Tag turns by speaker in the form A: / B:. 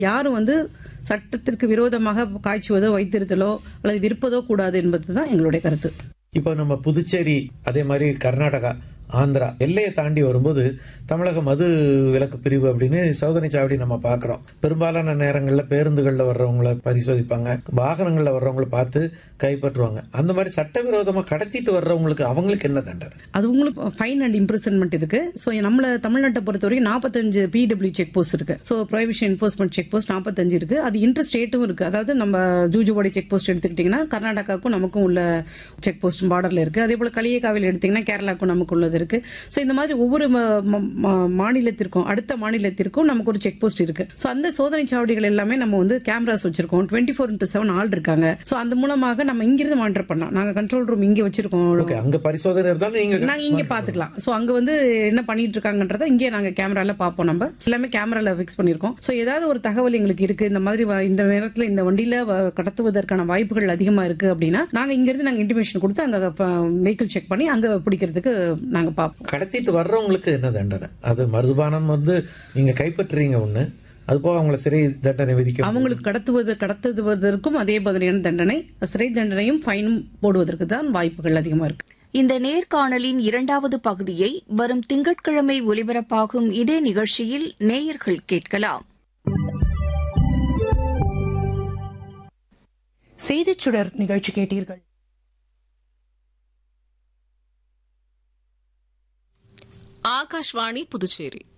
A: யாரும் வந்து சட்டத்திற்கு விரோதமாக காய்ச்சுவதோ வைத்திருத்தலோ அல்லது விற்பதோ கூடாது என்பதுதான் எங்களுடைய கருத்து
B: இப்போ நம்ம புதுச்சேரி அதே மாதிரி கர்நாடகா ஆந்திரா எல்லையை தாண்டி வரும்போது தமிழக மது விலக்கு பிரிவு அப்படின்னு சோதனை சாவடி நம்ம பார்க்கிறோம் பெரும்பாலான நேரங்களில் பேருந்துகளில் வர்றவங்கள பரிசோதிப்பாங்க வாகனங்களில் வர்றவங்கள பார்த்து கைப்பற்றுவாங்க அந்த மாதிரி சட்டவிரோதமாக கடத்திட்டு வர்றவங்களுக்கு அவங்களுக்கு என்ன தண்டனை
A: அது உங்களுக்கு ஃபைன் அண்ட் இம்ப்ரிசன்மெண்ட் இருக்கு ஸோ நம்மள தமிழ்நாட்டை பொறுத்த வரைக்கும் நாற்பத்தஞ்சு பிடபிள்யூ செக் போஸ்ட் இருக்கு so prohibition enforcement check post நாற்பத்தஞ்சு இருக்கு அது இன்டர் ஸ்டேட்டும் இருக்கு அதாவது நம்ம ஜூஜுவாடி செக் போஸ்ட் எடுத்துக்கிட்டிங்கன்னா கர்நாடகாவுக்கும் நமக்கும் உள்ள செக் போஸ்ட் பார்டர்ல இருக்கு அதே போல களியக்காவில் எடுத்தீங்கன்னா கேரளாவுக்கும் நமக்கு உள்ளது இருக்கு ஸோ இந்த மாதிரி ஒவ்வொரு ம- ம- ம- மாநிலத்திற்கும் அடுத்த மாநிலத்திற்கும் நமக்கு ஒரு செக் போஸ்ட் இருக்கு ஸோ அந்த சோதனை சாவடிகள் எல்லாமே நம்ம வந்து கேமராஸ் வச்சிருக்கோம் டுவெண்ட்டி ஃபோர் இன்டூ செவன் ஆள் இருக்காங்க ஸோ அந்த மூலமாக நம்ம இங்கிருந்து மானிட்டர் பண்ணலாம் நாங்கள் கண்ட்ரோல் ரூம் இங்கே வச்சிருக்கோம்
B: ஓகே அங்க பரிசோதனை இருந்தாலும் நீங்க
A: நாங்க இங்க பாத்துக்கலாம் சோ அங்க வந்து என்ன பண்ணிட்டு இருக்காங்கன்றத இங்கே நாங்க கேமரால பாப்போம் நம்ம எல்லாமே கேமரால ஃபிக்ஸ் பண்ணிருக்கோம் சோ ஏதாவது ஒரு தகவல் எங்களுக்கு இருக்கு இந்த மாதிரி வ- இந்த நேரத்துல இந்த வண்டியில வ- கடத்துவதற்கான வாய்ப்புகள் அதிகமா இருக்கு அப்படின்னா நாங்க இங்க இருந்து நாங்க இன்டிமேஷன் கொடுத்து அங்க வெஹிக்கிள் செக் பண்ணி அங்க பிடிக்கிறதுக்கு நாங்க பாப்போம்
B: கடத்திட்டு வர்றவங்களுக்கு என்ன தண்டனை அது மதுபானம் வந்து நீங்க கைப்பற்றுறீங்க ஒண்ணு அது போக அவங்கள சிறை தண்டனை விதிக்க
A: அவங்களுக்கு கடத்துவது கடத்துவதற்கும் அதே மாதிரியான தண்டனை சிறை தண்டனையும் ஃபைனும் போடுவதற்கு தான் வாய்ப்புகள் அதிகமா இருக்கு
C: இந்த நேர்காணலின் இரண்டாவது பகுதியை வரும் திங்கட்கிழமை ஒலிபரப்பாகும் இதே நிகழ்ச்சியில் நேயர்கள் கேட்கலாம்
D: செய்திச் சுடர் நிகழ்ச்சி கேட்டீர்கள்
E: ஆகாஷ்வாணி புதுச்சேரி